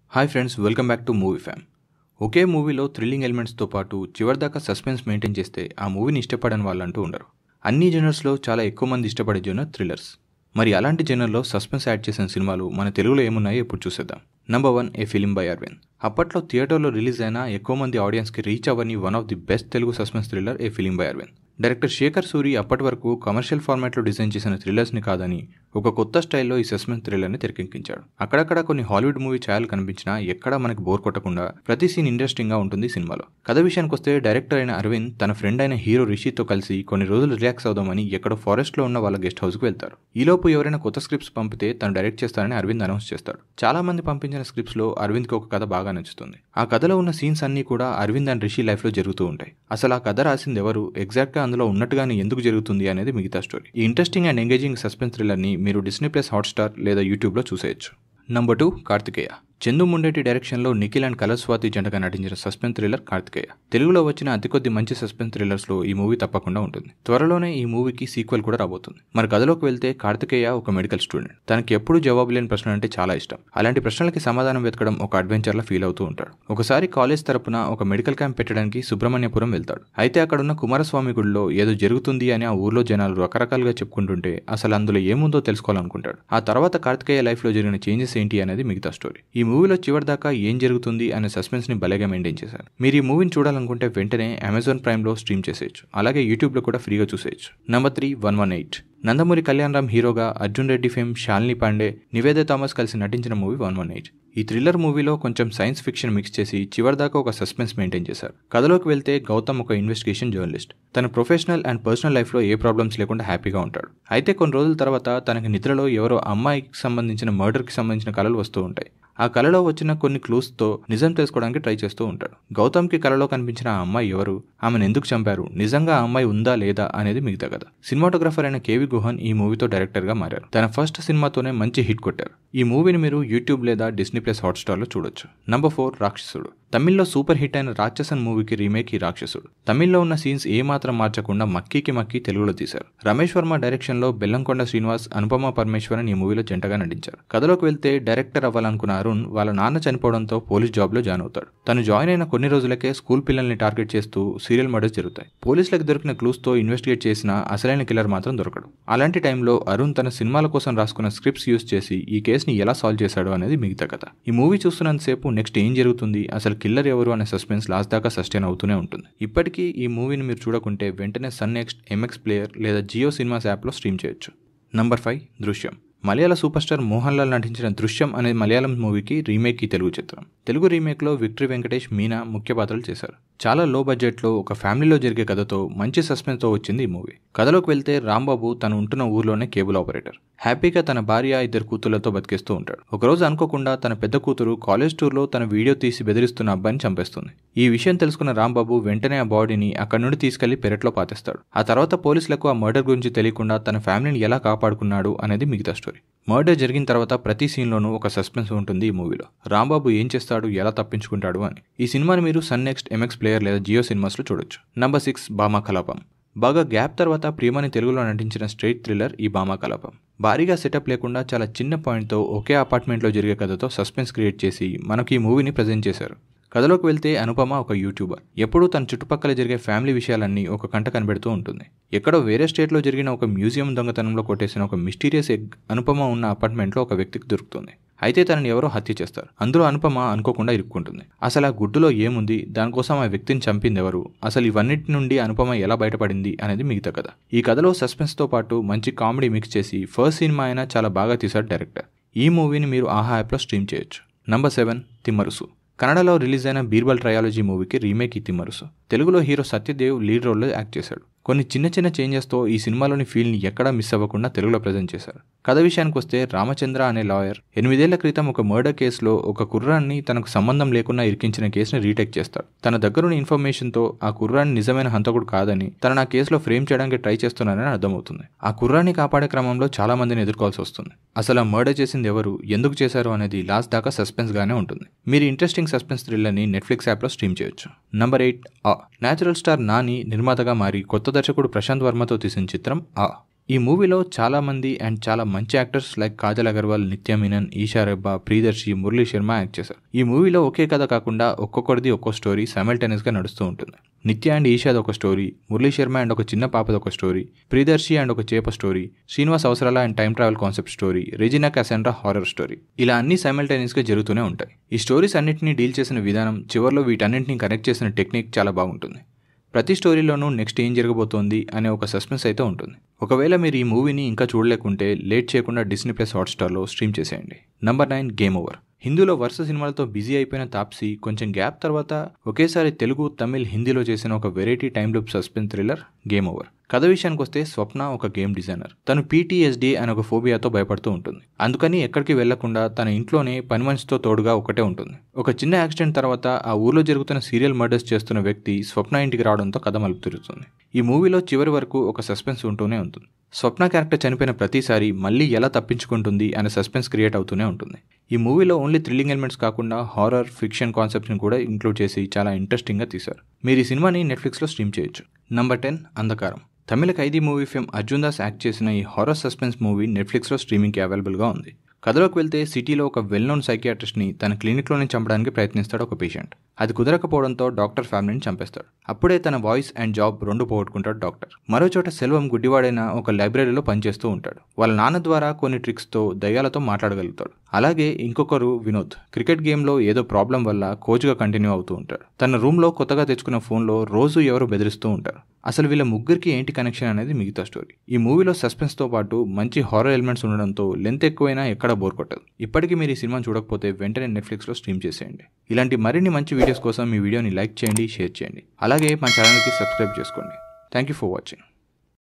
hi friends welcome back to movie fam ఒకే మూవీలో thrilling ఎలిమెంట్స్తో పాటు చివరిదాకా సస్పెన్స్ మెయింటైన్ చేస్తే ఆ మూవీని ఇష్టపడని వాళ్ళంటూ ఉండరు అన్ని జనర్స్లో చాలా ఎక్కువ మంది ఇష్టపడే జనర్ థ్రిల్లర్స్ మరి అలాంటి జనర్లో సస్పెన్స్ యాడ్ చేసిన సినిమాలు మన తెలుగులో ఏమున్నాయో ఇప్పుడు చూసేద్దాం number one a film by Aravind అప్పట్లో థియేటర్లో రిలీజ్ అయిన ఎక్కువ మంది ఆడియన్స్కి రీచ్ అవ్వని one of the best Telugu suspense thriller a film by Aravind director Shekar Suri అప్పటి వరకు కమర్షియల్ ఫార్మాట్లో డిజైన్ చేసిన థ్రిల్లర్స్ని కాదని ఒక కొత్త స్టైల్లో ఈ సస్పెన్స్ థ్రిల్లర్ని తెరకెక్కించాడు అక్కడక్కడ కొన్ని హాలీవుడ్ మూవీ ఛాయలు కనిపించినా ఎక్కడా మనకి బోర్ కొట్టకుండా ప్రతి సీన్ ఇంట్రెస్టింగ్గా ఉంటుంది సినిమాలో కథ విషయానికి వస్తే డైరెక్టర్ అయిన అరవింద్ తన ఫ్రెండ్ అయిన హీరో రిషితో కలిసి కొన్ని రోజులు రిలాక్స్ అవుదామని ఎక్కడో ఫారెస్ట్లో ఉన్న వాళ్ళ గెస్ట్ హౌస్కి వెళ్తారు ఈలోపు ఎవరైనా కొత్త స్క్రిప్ట్స్ పంపితే తను డైరెక్ట్ చేస్తారని అరవింద్ అనౌన్స్ చేస్తాడు చాలా మంది పంపించిన స్క్రిప్ట్స్లో అరవింద్కి ఒక కథ బాగా నచ్చుతుంది ఆ కథలో ఉన్న సీన్స్ అన్నీ కూడా అరవింద్ అండ్ రిషి లైఫ్లో జరుగుతూ ఉంటాయి అసలు ఆ కథ రాసింది ఎవరు ఎగ్జాక్ట్గా అందులో ఉన్నట్టుగానే ఎందుకు జరుగుతుంది అనేది మిగతా స్టోరీ ఈ ఇంట్రెస్టింగ్ అండ్ ఎంగేజింగ్ సస్పెన్స్ థ్రిల్లర్ని మీరు డిస్నీ ప్లస్ హాట్స్టార్ లేదా యూట్యూబ్లో చూసేయచ్చు నంబర్ టూ కార్తికేయ చందు ముండేటి డైరెక్షన్లో నిఖిల్ అండ్ కలర్ స్వాతి జంటగా నటించిన సస్పెన్స్ థ్రిల్లర్ కార్తికేయ తెలుగులో వచ్చిన అతి కొద్ది మంచి సస్పెన్స్ థ్రిల్లర్స్లో ఈ మూవీ తప్పకుండా ఉంటుంది త్వరలోనే ఈ మూవీకి సీక్వెల్ కూడా రాబోతుంది మరి కథలోకి వెళ్తే కార్తికేయ ఒక మెడికల్ స్టూడెంట్ తనకి ఎప్పుడు జవాబు లేని ప్రశ్నలు అంటే చాలా ఇష్టం అలాంటి ప్రశ్నలకి సమాధానం వెతకడం ఒక అడ్వెంచర్లా ఫీల్ అవుతూ ఉంటాడు ఒకసారి కాలేజ్ తరపున ఒక మెడికల్ క్యాంప్ పెట్టడానికి సుబ్రహ్మణ్యపురం వెళ్తాడు అయితే అక్కడ ఉన్న కుమారస్వామి గుడిలో ఏదో జరుగుతుంది అని ఆ ఊర్లో జనాలు రకరకాలుగా చెప్పుకుంటుంటే అసలు అందులో ఏముందో తెలుసుకోవాలనుకుంటాడు ఆ తర్వాత కార్తికేయ లైఫ్లో జరిగిన చేంజెస్ ఏంటి అనేది మిగతా స్టోరీ ఈ మూవీలో చివరిదాకా ఏం జరుగుతుంది అనే సస్పెన్స్ ని భలేగా మెయింటైన్ చేశారు మీరు ఈ మూవీని చూడాలనుకుంటే వెంటనే అమెజాన్ ప్రైమ్ లో స్ట్రీమ్ చేసేయచ్చు అలాగే యూట్యూబ్ లో కూడా ఫ్రీగా చూసేయచ్చు number three one one eight Nandamuri Kalyan Ram హీరోగా అర్జున్ రెడ్డి ఫేమ్ శాలిని పాండే నివేద థామస్ కలిసి నటించిన మూవీ వన్ వన్ ఎయిట్ ఈ థ్రిల్లర్ మూవీలో కొంచెం సైన్స్ ఫిక్షన్ మిక్స్ చేసి చివరిదాకా ఒక సస్పెన్స్ మెయింటైన్ చేశారు కథలోకి వెళ్తే గౌతమ్ ఒక ఇన్వెస్టిగేషన్ జర్నలిస్ట్ తన ప్రొఫెషనల్ అండ్ పర్సనల్ లైఫ్లో ఏ ప్రాబ్లమ్స్ లేకుండా హ్యాపీగా ఉంటాడు అయితే కొన్ని రోజుల తర్వాత తనకి నిద్రలో ఎవరో అమ్మాయికి సంబంధించిన మర్డర్కి సంబంధించిన కళలు వస్తూ ఉంటాయి ఆ కళలో వచ్చిన కొన్ని క్లూస్తో నిజం తెలుసుకోవడానికి ట్రై చేస్తూ ఉంటాడు గౌతమ్కి కళలో కనిపించిన ఆ అమ్మాయి ఎవరు ఆమెను ఎందుకు చంపారు నిజంగా ఆ అమ్మాయి ఉందా లేదా అనేది మిగతా కథ సినిమాటోగ్రఫర్ అయిన కేవి గుహన్ ఈ మూవీతో డైరెక్టర్గా మారారు తన ఫస్ట్ సినిమాతోనే మంచి హిట్ కొట్టారు ఈ మూవీని మీరు యూట్యూబ్ లేదా డిస్నీ ప్లస్ హాట్స్టార్లో చూడొచ్చు నంబర్ ఫోర్ రాక్షసుడు తమిళ్లో సూపర్ హిట్ అయిన రాక్షసన్ మూవీకి రీమేక్ ఈ రాక్షసుడు తమిళ్లో ఉన్న సీన్స్ ఏ మాత్రం మార్చకుండా మక్కీకి మక్కి తెలుగులో తీశారు రమేష్ వర్మ డైరెక్షన్లో బెల్లంకొండ శ్రీనివాస్ అనుపమ పరమేశ్వరన్ ఈ మూవీలో జంటగా నటించారు కథలోకి వెళ్తే డైరెక్టర్ అవ్వాలనుకున్న అరుణ్ వాళ్ళ నాన్న చనిపోవడంతో పోలీస్ జాబ్లో జాయిన్ అవుతాడు తను జాయిన్ అయిన కొన్ని రోజులకే స్కూల్ పిల్లల్ని టార్గెట్ చేస్తూ సీరియల్ మర్డర్స్ జరుగుతాయి పోలీసులకు దొరికిన క్లూస్తో ఇన్వెస్టిగేట్ చేసిన అసలైన కిల్లర్ మాత్రం దొరకడు అలాంటి టైంలో అరుణ్ తన సినిమాల కోసం రాసుకున్న స్క్రిప్ట్స్ యూస్ చేసి ఈ కేసుని ఎలా సాల్వ్ చేశాడు అనేది మిగతా కథ ఈ మూవీ చూస్తున్నంతసేపు నెక్స్ట్ ఏం జరుగుతుంది అసలు కిల్లర్ ఎవరు అనే సస్పెన్స్ లాస్ట్ దాకా సస్టైన్ అవుతూనే ఉంటుంది ఇప్పటికీ ఈ మూవీని మీరు చూడకుంటే వెంటనే సన్ నెక్స్ట్ ఎంఎక్స్ ప్లేయర్ లేదా జియో సినిమాస్ యాప్లో స్ట్రీమ్ చేయొచ్చు number five Drishyam Malayala super star Mohan Lal నటించిన దృశ్యం అనే మలయాళం మూవీకి రీమేక్ ఈ తెలుగు చిత్రం తెలుగు రీమేక్లో విక్టరీ వెంకటేష్ మీనా ముఖ్య పాత్రలు చేశారు చాలా లో బడ్జెట్లో ఒక ఫ్యామిలీలో జరిగే కథతో మంచి సస్పెన్స్తో వచ్చింది ఈ మూవీ కథలోకి వెళ్తే రాంబాబు తను ఉంటున్న ఊర్లోనే కేబుల్ ఆపరేటర్ హ్యాపీగా తన భార్య ఇద్దరు కూతుళ్లతో బతికేస్తూ ఉంటాడు ఒకరోజు అనుకోకుండా తన పెద్ద కూతురు కాలేజ్ టూర్లో తన వీడియో తీసి బెదిరిస్తున్న అబ్బాయిని చంపేస్తుంది ఈ విషయం తెలుసుకున్న రాంబాబు వెంటనే ఆ బాడీని అక్కడి నుండి తీసుకెళ్లి పెరట్లో పాతేస్తాడు ఆ తర్వాత పోలీసులకు ఆ మర్డర్ గురించి తెలియకుండా తన ఫ్యామిలీని ఎలా కాపాడుకున్నాడు అనేది మిగతా స్టోరీ మర్డర్ జరిగిన తర్వాత ప్రతి సీన్లోనూ ఒక సస్పెన్స్ ఉంటుంది ఈ మూవీలో రాంబాబు ఏం చేస్తాడు ఎలా తప్పించుకుంటాడు అని ఈ సినిమాని మీరు సన్ నెక్స్ట్ ఎంఎక్స్ ప్లేయర్ లేదా జియో సినిమాస్లో చూడొచ్చు నంబర్ సిక్స్ బామా కలాపం బాగా గ్యాప్ తర్వాత ప్రియమని తెలుగులో నటించిన స్ట్రైట్ థ్రిల్లర్ ఈ బామా కలాపం భారీగా సెటప్ లేకుండా చాలా చిన్న పాయింట్తో ఒకే అపార్ట్మెంట్లో జరిగే కథతో సస్పెన్స్ క్రియేట్ చేసి మనకు ఈ మూవీని ప్రజెంట్ చేశారు కథలోకి వెళ్తే అనుపమ ఒక యూట్యూబర్ ఎప్పుడూ తన చుట్టుపక్కల జరిగే ఫ్యామిలీ విషయాలన్నీ ఒక కంట కనిపెడుతూ ఉంటుంది ఎక్కడో వేరే స్టేట్లో జరిగిన ఒక మ్యూజియం దొంగతనంలో కొట్టేసిన ఒక మిస్టీరియస్ ఎగ్ అనుపమ ఉన్న అపార్ట్మెంట్లో ఒక వ్యక్తికి దొరుకుతుంది అయితే తనని ఎవరో హత్య చేస్తారు అందులో అనుపమ అనుకోకుండా ఇరుక్కుంటుంది అసలు ఆ గుడ్డులో ఏముంది దానికోసం ఆ వ్యక్తిని చంపింది ఎవరు అసలు ఇవన్నిటి నుండి అనుపమ ఎలా బయటపడింది అనేది మిగతా కథ ఈ కథలో సస్పెన్స్తో పాటు మంచి కామెడీ మిక్స్ చేసి ఫస్ట్ సినిమా అయినా చాలా బాగా తీశాడు డైరెక్టర్ ఈ మూవీని మీరు ఆహా యాప్లో స్ట్రీమ్ చేయొచ్చు నంబర్ సెవెన్ తిమ్మరుసు కన్నడలో రిలీజ్ అయిన బీర్బల్ ట్రయాలజీ మూవీకి రీమేక్ ఈ తిమ్మరుసు తెలుగులో హీరో సత్యదేవ్ లీడ్ రోల్లో యాక్ట్ చేశాడు కొన్ని చిన్న చిన్న చేంజెస్తో ఈ సినిమాలోని ఫీల్ని ఎక్కడా మిస్ అవ్వకుండా తెలుగులో ప్రజెంట్ చేశారు కథ విషయానికి వస్తే రామచంద్ర అనే లాయర్ ఎనిమిదేళ్ల క్రితం ఒక మర్డర్ కేసులో ఒక కుర్రాన్ని తనకు సంబంధం లేకుండా ఇరికించిన కేసుని రీటేక్ చేస్తాడు తన దగ్గరున్న ఇన్ఫర్మేషన్తో ఆ కుర్రాన్ని నిజమైన హంతకుడు కాదని తన ఆ కేసులో ఫ్రేమ్ చేయడానికి ట్రై చేస్తున్నారని అర్థమవుతుంది ఆ కుర్రాన్ని కాపాడే క్రమంలో చాలా మందిని ఎదుర్కోవాల్సి వస్తుంది అసలు ఆ మర్డర్ చేసింది ఎవరు ఎందుకు చేశారు అనేది లాస్ట్ దాకా సస్పెన్స్ గానే ఉంటుంది మీరు ఇంట్రెస్టింగ్ సస్పెన్స్ థ్రిల్లర్ని నెట్ఫ్లిక్స్ యాప్లో స్ట్రీమ్ చేయొచ్చు number eight awe natural star Nani నిర్మాతగా మారి కొత్త దర్శకుడు ప్రశాంత్ వర్మతో తీసిన చిత్రం ఆ ఈ మూవీలో చాలా మంది అండ్ చాలా మంచి actors like Kajal Aggarwal Nithya Menon Eesha Rebba Priyadarshi Murali Sharma act చేశారు ఈ మూవీలో ఒకే కథ కాకుండా ఒక్కొక్కరిది ఒక్కో స్టోరీ simultaneous గా నడుస్తూ ఉంటుంది నిత్య అండ్ ఈషాది ఒక స్టోరీ మురళీ శర్మ అండ్ ఒక చిన్న పాపది ఒక స్టోరీ ప్రియదర్శి అండ్ ఒక చేప story Srinivas Avasarala and time travel concept story Regina Cassandra horror story ఇలా అన్ని simultaneous గా జరుగుతూనే ఉంటాయి ఈ స్టోరీస్ అన్నింటినీ డీల్ చేసిన విధానం చివరిలో వీటన్నింటినీ కనెక్ట్ చేసిన టెక్నిక్ చాలా బాగుంటుంది ప్రతి స్టోరీలోనూ నెక్స్ట్ ఏం జరగబోతోంది అనే ఒక సస్పెన్స్ అయితే ఉంటుంది ఒకవేళ మీరు ఈ మూవీని ఇంకా చూడలేకుంటే లేట్ చేయకుండా డిస్నీ ప్లస్ హాట్స్టార్లో స్ట్రీమ్ చేసేయండి నంబర్ నైన్ గేమ్ ఓవర్ హిందీలో వరుస సినిమాలతో బిజీ అయిపోయిన తాప్సీ కొంచెం గ్యాప్ తర్వాత ఒకేసారి తెలుగు తమిళ్ హిందీలో చేసిన ఒక variety time loop suspense thriller game over కథ విషయానికి వస్తే స్వప్న ఒక గేమ్ డిజైనర్ తను పీటీఎస్డీ అనే ఒక ఫోబియాతో భయపడుతూ ఉంటుంది అందుకని ఎక్కడికి వెళ్లకుండా తన ఇంట్లోనే పని మనిషితో తోడుగా ఒకటే ఉంటుంది ఒక చిన్న యాక్సిడెంట్ తర్వాత ఆ ఊర్లో జరుగుతున్న సీరియల్ మర్డర్స్ చేస్తున్న వ్యక్తి స్వప్న ఇంటికి రావడంతో కథ మలుపు తిరుగుతుంది ఈ మూవీలో చివరి వరకు ఒక సస్పెన్స్ ఉంటూనే ఉంటుంది స్వప్న క్యారెక్టర్ చనిపోయిన ప్రతిసారి మళ్ళీ ఎలా తప్పించుకుంటుంది అనే సస్పెన్స్ క్రియేట్ అవుతూనే ఉంటుంది ఈ మూవీలో ఓన్లీ థ్రిల్లింగ్ ఎలిమెంట్స్ కాకుండా హారర్ ఫిక్షన్ కాన్సెప్ట్ని కూడా ఇంక్లూడ్ చేసి చాలా ఇంట్రెస్టింగ్గా తీశారు మీరు ఈ సినిమాని నెట్ఫ్లిక్స్లో స్ట్రీమ్ చేయొచ్చు number ten Andhaghaaram Tamil Kaithi movie film Arjun Das act చేసిన ఈ హారర్ సస్పెన్స్ మూవీ నెట్ఫ్లిక్స్లో స్ట్రీమింగ్కి అవైలబుల్గా ఉంది కథలోకి వెళ్తే సిటీలో ఒక వెల్ నోన్ సైకియాట్రిస్ట్ని తన క్లినిక్లోనే చంపడానికి ప్రయత్నిస్తాడు ఒక పేషెంట్ అది కుదరకపోవడంతో డాక్టర్ ఫ్యామిలీని చంపేస్తాడు అప్పుడే తన వాయిస్ అండ్ జాబ్ రెండు పోగొట్టుకుంటాడు డాక్టర్ మరో చోట సెల్వం గుడ్డివాడైన ఒక లైబ్రరీలో పనిచేస్తూ ఉంటాడు వాళ్ళ నాన్న ద్వారా కొన్ని ట్రిక్స్తో దయ్యాలతో మాట్లాడగలుగుతాడు అలాగే ఇంకొకరు వినోద్ క్రికెట్ గేమ్లో ఏదో ప్రాబ్లం వల్ల కోచ్గా కంటిన్యూ అవుతూ ఉంటాడు తన రూమ్లో కొత్తగా తెచ్చుకున్న ఫోన్లో రోజు ఎవరు బెదిరిస్తూ ఉంటారు అసలు వీళ్ళ ముగ్గురికి ఏంటి కనెక్షన్ అనేది మిగతా స్టోరీ ఈ మూవీలో సస్పెన్స్తో పాటు మంచి హారర్ ఎలిమెంట్స్ ఉండడంతో లెంత్ ఎక్కువైనా ఎక్కడ బోర్ కొట్టదు ఇప్పటికీ మీరు ఈ సినిమా చూడకపోతే వెంటనే నెట్ఫ్లిక్స్లో స్ట్రీమ్ చేసేయండి ఇలాంటి మరిన్ని మంచి వీడియోస్ కోసం మీ వీడియోని లైక్ చేయండి షేర్ చేయండి అలాగే మా ఛానల్కి సబ్స్క్రైబ్ చేసుకోండి థ్యాంక్ యూ ఫర్ వాచింగ్